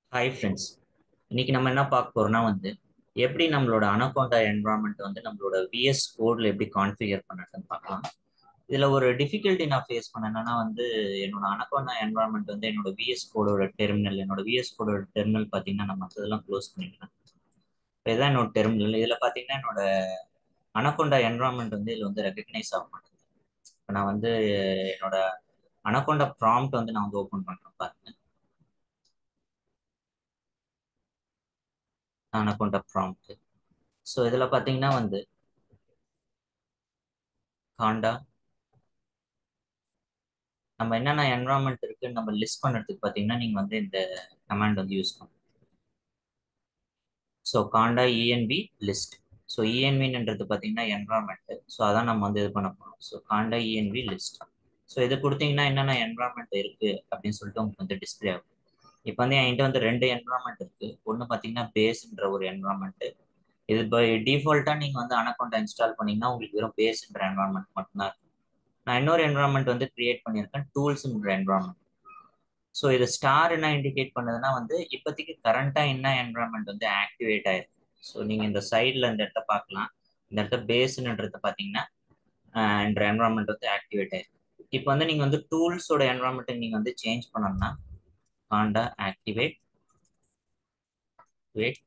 hi friends இன்னைக்கு நம்ம என்ன பார்க்க போறோம்னா வந்து எப்படி நம்மளோட அனகோண்டா என்வரான்மெண்ட் வந்து நம்மளோட விஎஸ் கோட்ல எப்படி கான்ஃபிகர் பண்ணுறதுன்னு பார்க்கலாம் இதுல ஒரு டிஃபிகல்ட்டி நான் ஃபேஸ் பண்ணேன்னா வந்து என்னோட அனகோண்டா என்வரான்மெண்ட் வந்து என்னோட விஎஸ் கோடோட டெர்மினல் என்னோட விஎஸ் கோடோட டெர்மினல் பார்த்தீங்கன்னா நான் மற்றதெல்லாம் க்ளோஸ் பண்ணிட்டேன் இப்போ இதுதான் என்னோட டெர்மினல் இதில் பார்த்தீங்கன்னா என்னோட அனகோண்டா என்வரான்மெண்ட் வந்து இதில் வந்து ரெகக்னைஸ் ஆக மாட்டேங்குது இப்போ நான் வந்து என்னோட அனகோண்டா ப்ராம்ப்ட் வந்து நான் வந்து ஓப்பன் பண்ணுறேன் பாருங்க அனகோண்டா ப்ராம்ப்ட் ஸோ இதில் பார்த்தீங்கன்னா வந்து காண்டா நம்ம என்னென்ன என்வரான்மெண்ட் இருக்குன்னு நம்ம லிஸ்ட் பண்ணுறதுக்கு பார்த்தீங்கன்னா நீங்கள் வந்து இந்த கமாண்ட் வந்து யூஸ் பண்ணணும் ஸோ காண்டா இஎன்பி லிஸ்ட் ஸோ இஎன்வின்ன்றது பார்த்தீங்கன்னா என்வரான்மெண்ட் ஸோ அதான் நம்ம வந்து இது பண்ண போகிறோம் ஸோ காண்டா இஎன்வி லிஸ்ட் ஸோ இது கொடுத்தீங்கன்னா என்னென்ன என்வரான்மெண்ட் இருக்குது அப்படின்னு சொல்லிட்டு உங்களுக்கு வந்து டிஸ்பிளே ஆகும் இப்போ வந்து என்கிட்ட வந்து ரெண்டு என்வரான்மெண்ட் இருக்குது ஒன்று பார்த்தீங்கன்னா பேஸ்ன்ற ஒரு என்வரான்மெண்ட்டு இது பை டிஃபால்ட்டாக நீங்கள் வந்து அனக்கௌண்ட் இன்ஸ்டால் பண்ணீங்கன்னா உங்களுக்கு வெறும் பேஸ்ன்ற என்வரான்மெண்ட் மட்டும்தான் இருக்கும் நான் இன்னொரு என்வரான்மெண்ட் வந்து கிரியேட் பண்ணியிருக்கேன் டூல்ஸ்ன்ற என்வரான்மெண்ட் ஸோ இது ஸ்டார் என்ன இண்டிகேட் பண்ணுதுன்னா வந்து இப்போதைக்கு கரண்ட்டாக என்ன என்வரான்மெண்ட் வந்து ஆக்டிவேட் ஆயிருக்கு ஸோ நீங்கள் இந்த சைடில் இந்த இடத்த பார்க்கலாம் இந்த இடத்த பேஸ்ன்றத பார்த்தீங்கன்னா என்ற என்வரான்மெண்ட் வந்து ஆக்டிவேட் ஆயிருக்கு இப்போ வந்து நீங்கள் வந்து டூல்ஸோட என்வரான்மெண்ட்டை நீங்கள் வந்து சேஞ்ச் பண்ணணும்னா conda activate wait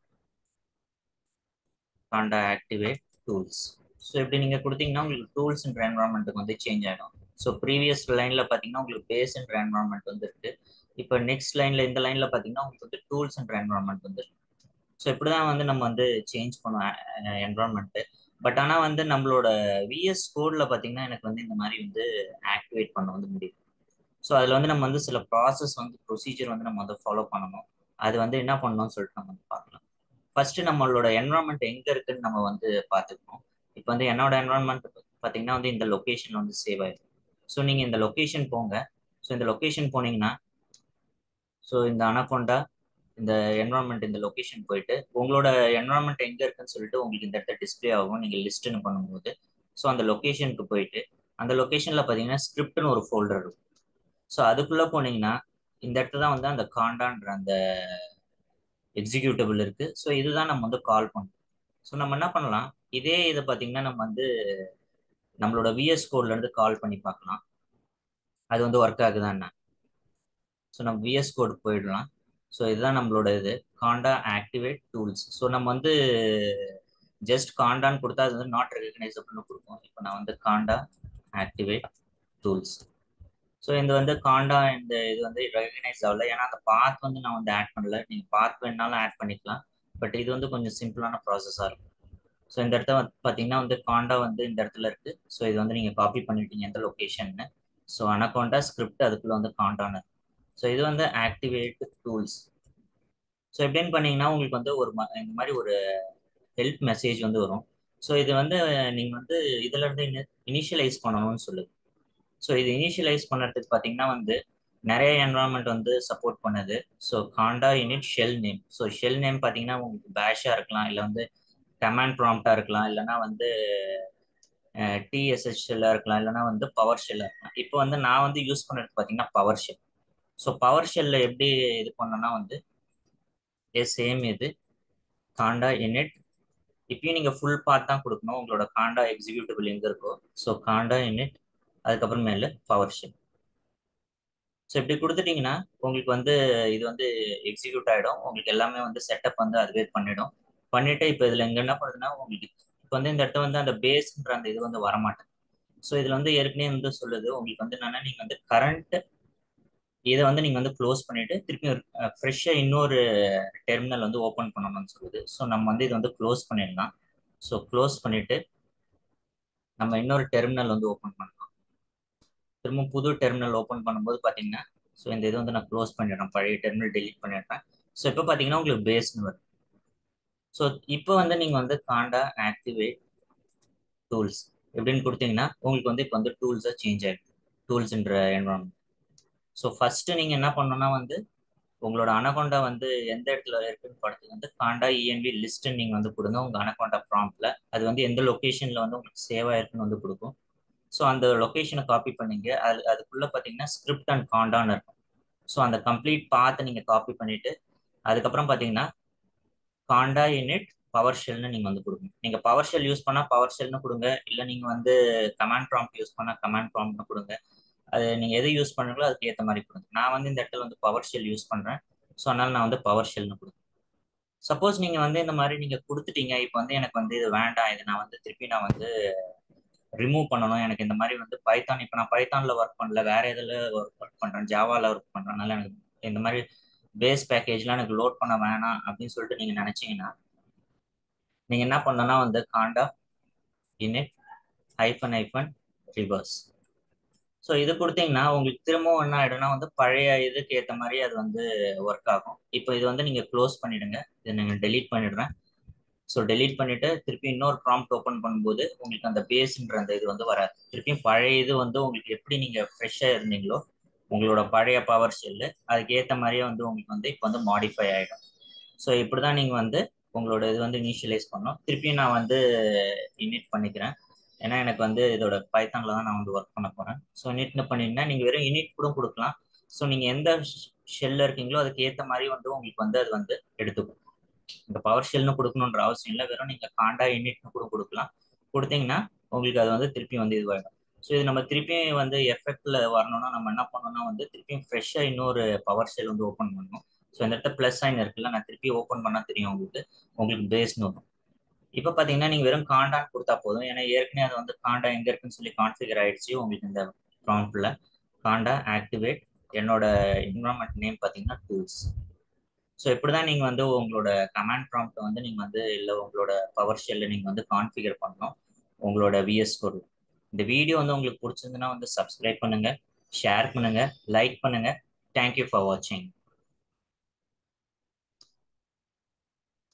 conda activate tools so இப்படி நீங்கள் கொடுத்தீங்கன்னா உங்களுக்கு டூல்ஸ்ன்ற என்வரான்மெண்ட்டுக்கு வந்து சேஞ்ச் ஆகிடும் ஸோ ப்ரீவியஸ் லைனில் பார்த்தீங்கன்னா உங்களுக்கு பேஸ்ன்ற என்வரான்மெண்ட் வந்து இருக்கு இப்போ நெக்ஸ்ட் லைனில் இந்த லைனில் பார்த்தீங்கன்னா உங்களுக்கு வந்து டூல்ஸ்ன்ற என்வரான்மெண்ட் வந்து இருக்கு ஸோ இப்படி தான் வந்து நம்ம வந்து சேஞ்ச் பண்ணுவோம் என்வரான்மெண்ட்டு பட் ஆனால் வந்து நம்மளோட விஎஸ் கோடில் பார்த்தீங்கன்னா எனக்கு வந்து இந்த மாதிரி வந்து ஆக்டிவேட் பண்ண வந்து முடியும் ஸோ அதில் வந்து நம்ம வந்து சில ப்ராசஸ் வந்து ப்ரொசீஜர் வந்து நம்ம வந்து ஃபாலோ பண்ணணும் அது வந்து என்ன பண்ணணும்னு சொல்லிட்டு நம்ம வந்து பார்க்கலாம் ஃபர்ஸ்ட் நம்மளோட என்வரான்மெண்ட் எங்கே இருக்குன்னு நம்ம வந்து பார்த்துக்கணும் இப்போ வந்து என்னோட என்வரான்மெண்ட் பார்த்தீங்கன்னா வந்து இந்த லொக்கேஷன் வந்து சேவ் ஆயிடும் ஸோ நீங்கள் இந்த லொக்கேஷன் போங்க ஸோ இந்த லொக்கேஷன் போனீங்கன்னா ஸோ இந்த அனகொண்டா இந்த என்வரான்மெண்ட் இந்த லொக்கேஷன் போயிட்டு உங்களோட என்வரான்மெண்ட் எங்கே இருக்குன்னு சொல்லிட்டு உங்களுக்கு இந்த இடத்த டிஸ்பிளே ஆகும் நீங்கள் லிஸ்ட்டுன்னு பண்ணும்போது ஸோ அந்த லொக்கேஷனுக்கு போயிட்டு அந்த லொக்கேஷனில் பார்த்தீங்கன்னா ஸ்கிரிப்ட்னு ஒரு ஃபோல்டர் இருக்கும் ஸோ அதுக்குள்ளே போனீங்கன்னா இந்த இடத்துல தான் வந்து அந்த காண்டான்ற அந்த எக்ஸிக்யூட்டபிள் இருக்கு ஸோ இதுதான் நம்ம வந்து கால் பண்ணணும் ஸோ நம்ம என்ன பண்ணலாம் இதே இதை பார்த்தீங்கன்னா நம்ம வந்து நம்மளோட விஎஸ் கோட்ல இருந்து கால் பண்ணி பார்க்கலாம் அது வந்து ஒர்க் ஆகுதா என்ன ஸோ நம்ம விஎஸ் கோட் போயிடலாம் ஸோ இதுதான் நம்மளோட இது காண்டா ஆக்டிவேட் டூல்ஸ் ஸோ நம்ம வந்து ஜஸ்ட் காண்டான்னு கொடுத்தா அது வந்து நாட் ரெகனைசபிள்னு கொடுக்கும் இப்போ நான் வந்து காண்டா ஆக்டிவேட் டூல்ஸ் ஸோ இந்த வந்து காண்டா இந்த இது வந்து ரெகனைஸ் ஆகல ஏன்னா அந்த பாத் வந்து நான் வந்து ஆட் பண்ணல நீங்கள் பாத் வேணாலும் ஆட் பண்ணிக்கலாம் பட் இது வந்து கொஞ்சம் சிம்பிளான ப்ராசஸாக இருக்கும் ஸோ இந்த இடத்த பார்த்தீங்கன்னா வந்து காண்டா வந்து இந்த இடத்துல இருக்கு ஸோ இது வந்து நீங்கள் காப்பி பண்ணிட்டீங்க எந்த லொக்கேஷன்னு ஸோ அனகோண்டா ஸ்கிரிப்ட் அதுக்குள்ள வந்து காண்டான்னு ஸோ இது வந்து ஆக்டிவேட் டூல்ஸ் ஸோ எப்படின்னு பண்ணீங்கன்னா உங்களுக்கு வந்து ஒரு இந்த மாதிரி ஒரு ஹெல்ப் மெசேஜ் வந்து வரும் ஸோ இது வந்து நீங்கள் வந்து இதுல இருந்து இனிஷியலைஸ் பண்ணணும்னு சொல்லுது ஸோ இது இனிஷியலைஸ் பண்ணுறதுக்கு பார்த்தீங்கன்னா வந்து நிறைய என்வரான்மெண்ட் வந்து சப்போர்ட் பண்ணுது so conda init shell name so shell name பார்த்தீங்கன்னா உங்களுக்கு பேஷாக இருக்கலாம் இல்லை வந்து கமாண்ட் ப்ராம்ப்டாக இருக்கலாம் இல்லைனா வந்து டிஎஸ்எஸ் ஷெல்லாக இருக்கலாம் இல்லைனா வந்து பவர் ஷெல்லாக இருக்கலாம் இப்போ வந்து நான் வந்து யூஸ் பண்ணுறது பார்த்தீங்கன்னா பவர் ஷெல் ஸோ பவர் ஷெல்லில் எப்படி இது பண்ணோன்னா வந்து ஏ சேம் இது காண்டா யூனிட் இப்பயும் நீங்கள் ஃபுல் பார்ட் தான் கொடுக்கணும் உங்களோட காண்டா எக்ஸிக்யூட்டிவ் எங்கே இருக்கோ ஸோ காண்டா யூனிட் அதுக்கப்புறமேல பவர் ஷெல் ஸோ இப்படி கொடுத்துட்டீங்கன்னா உங்களுக்கு வந்து இது வந்து எக்ஸிக்யூட் ஆகிடும் உங்களுக்கு எல்லாமே வந்து செட்டப் வந்து அதுவே பண்ணிடும் பண்ணிட்டு இப்போ இதில் இங்கே என்ன பண்ணுதுன்னா உங்களுக்கு இப்போ வந்து இந்த இடத்த வந்து அந்த பேஸ்ன்ற அந்த இது வந்து வரமாட்டேன் ஸோ இதில் வந்து ஏற்கனவே வந்து சொல்லுது உங்களுக்கு வந்து என்னன்னா நீங்கள் வந்து கரண்ட் இதை வந்து நீங்கள் வந்து க்ளோஸ் பண்ணிட்டு திருப்பி ஃப்ரெஷ்ஷாக இன்னொரு டெர்மினல் வந்து ஓப்பன் பண்ணணும்னு சொல்லுது ஸோ நம்ம வந்து இதை வந்து க்ளோஸ் பண்ணிடலாம் ஸோ க்ளோஸ் பண்ணிட்டு நம்ம இன்னொரு டெர்மினல் வந்து ஓப்பன் பண்ணலாம் திரும்ப புது டெர்மினல் ஓப்பன் பண்ணும்போது பார்த்தீங்கன்னா ஸோ இந்த இது வந்து நான் க்ளோஸ் பண்ணிடுறேன் பழைய டெர்மினல் டெலிட் பண்ணிடுறேன் ஸோ இப்போ பார்த்தீங்கன்னா உங்களுக்கு பேஸ்னு வரும் ஸோ இப்போ வந்து நீங்கள் வந்து காண்டா ஆக்டிவேட் டூல்ஸ் எப்படின்னு கொடுத்தீங்கன்னா உங்களுக்கு வந்து இப்போ வந்து டூல்ஸாக சேஞ்ச் ஆகிடும் டூல்ஸ்ன்ற என்வரான்மெண்ட் ஸோ ஃபஸ்ட்டு நீங்கள் என்ன பண்ணணும்னா வந்து உங்களோட அனகொண்டா வந்து எந்த இடத்துல இருக்குன்னு படத்துக்கு வந்து காண்டா இஎன்வி லிஸ்ட்டு நீங்கள் வந்து கொடுங்க உங்கள் அனகொண்டா ப்ராம்ப்டில் அது வந்து எந்த லொக்கேஷனில் வந்து உங்களுக்கு சேவ் ஆயிருக்குன்னு வந்து கொடுக்கும் ஸோ அந்த லொக்கேஷனை காப்பி பண்ணீங்க அது அதுக்குள்ளே பார்த்தீங்கன்னா ஸ்கிரிப்ட் அண்ட் காண்டான்னு இருக்கும் ஸோ அந்த கம்ப்ளீட் பாத்தை நீங்கள் காப்பி பண்ணிவிட்டு அதுக்கப்புறம் பார்த்தீங்கன்னா காண்டா இனிட் பவர் ஷெல்னு நீங்கள் வந்து கொடுங்க நீங்கள் பவர் ஷெல் யூஸ் பண்ணால் பவர் ஷெல்னு கொடுங்க இல்லை நீங்கள் வந்து கமாண்ட் ப்ராம்ப்ட் யூஸ் பண்ணால் கமாண்ட் ப்ராம்ப்ட்னு கொடுங்க அது நீங்கள் எது யூஸ் பண்ணுங்களோ அதுக்கு ஏற்ற மாதிரி கொடுங்க நான் வந்து இந்த இடத்துல வந்து பவர் ஷெல் யூஸ் பண்ணுறேன் ஸோ அதனால் நான் வந்து பவர் ஷெல்னு கொடுங்க சப்போஸ் நீங்கள் வந்து இந்த மாதிரி நீங்கள் கொடுத்துட்டீங்க இப்போ வந்து எனக்கு வந்து இது வேண்டாம் இது நான் வந்து திருப்பி நான் வந்து ரிமூவ் பண்ணணும் எனக்கு இந்த மாதிரி வந்து பைத்தான் இப்போ நான் பைத்தானில் ஒர்க் பண்ணல வேற எதில் ஒர்க் பண்ணுறேன் ஜாவாவில் ஒர்க் பண்ணுறதுனால எனக்கு இந்த மாதிரி பேஸ் பேக்கேஜ்லாம் எனக்கு லோட் பண்ண வேணாம் அப்படின்னு சொல்லிட்டு நீங்கள் நினச்சிங்கன்னா நீங்கள் என்ன பண்ணணும்னா வந்து conda init hyphen hyphen reverse so இது கொடுத்தீங்கன்னா உங்களுக்கு திரும்பவும் என்ன ஆகிடும்னா வந்து பழைய இதுக்கு ஏற்ற மாதிரி அது வந்து ஒர்க் ஆகும் இப்போ இது வந்து நீங்கள் க்ளோஸ் பண்ணிடுங்க இதை நீங்கள் டெலீட் பண்ணிடுறேன் ஸோ டெலீட் பண்ணிட்டு திருப்பி இன்னொரு ப்ராம்ப்ட் ஓப்பன் பண்ணும்போது உங்களுக்கு அந்த பேஸ்ன்ற அந்த இது வந்து வராது திருப்பியும் பழைய இது வந்து உங்களுக்கு எப்படி நீங்கள் ஃப்ரெஷ்ஷாக இருந்தீங்களோ உங்களோட பழைய பவர் ஷெல்லு அதுக்கு ஏற்ற மாதிரியே வந்து உங்களுக்கு வந்து இப்போ வந்து மாடிஃபை ஆகிடும் ஸோ இப்படி தான் நீங்கள் வந்து உங்களோட இது வந்து இனிஷியலைஸ் பண்ணோம் திருப்பியும் நான் வந்து இனிட் பண்ணிக்கிறேன் ஏன்னா எனக்கு வந்து இதோட பைத்தானில் தான் நான் வந்து ஒர்க் பண்ண போகிறேன் ஸோ இனிட்னு பண்ணிங்கன்னா நீங்கள் வெறும் இனிட் கூட கொடுக்கலாம் ஸோ நீங்கள் எந்த ஷெல்லில் இருக்கீங்களோ அதுக்கு ஏற்ற மாதிரி வந்து உங்களுக்கு வந்து அது வந்து எடுத்துக்கும் இந்த பவர் ஷெல்னு கொடுக்கணுன்ற அவசியம் இல்லை வெறும் நீங்கள் காண்டா இனிட்னு கூட கொடுக்கலாம் கொடுத்தீங்கன்னா உங்களுக்கு அது வந்து திருப்பி வந்து இதுவாகிடும் ஸோ இது நம்ம திருப்பியும் வந்து எஃபெக்டில் வரணும்னா நம்ம என்ன பண்ணணும்னா வந்து திருப்பியும் ஃப்ரெஷ்ஷாக இன்னொரு பவர் ஷெல் வந்து ஓப்பன் பண்ணணும் ஸோ இந்த இடத்துல ப்ளஸ் சைன் இருக்குல்ல நான் திருப்பி ஓப்பன் பண்ணால் தெரியும் உங்களுக்கு உங்களுக்கு பேஸ்னு வரும் இப்போ பார்த்தீங்கன்னா நீங்கள் வெறும் காண்டான்னு கொடுத்தா போதும் ஏன்னா ஏற்கனவே அது வந்து காண்டா எங்கே இருக்குன்னு சொல்லி கான்ஃபிகர் ஆயிடுச்சு உங்களுக்கு இந்த ப்ராம்ப்டில் காண்டா ஆக்டிவேட் என்னோட என்வரான்மெண்ட் நேம் பார்த்தீங்கன்னா டூல்ஸ் ஸோ இப்படி தான் நீங்கள் வந்து உங்களோட கமாண்ட் ப்ராம்ப்ட் வந்து நீங்கள் வந்து இல்லை உங்களோட பவர் ஷெல்லை நீங்கள் வந்து கான்ஃபிகர் பண்ணணும் உங்களோட விஎஸ் கோட் இந்த வீடியோ வந்து உங்களுக்கு பிடிச்சிருந்துன்னா வந்து சப்ஸ்கிரைப் பண்ணுங்கள் ஷேர் பண்ணுங்கள் லைக் பண்ணுங்கள் தேங்க்யூ ஃபார் வாட்சிங்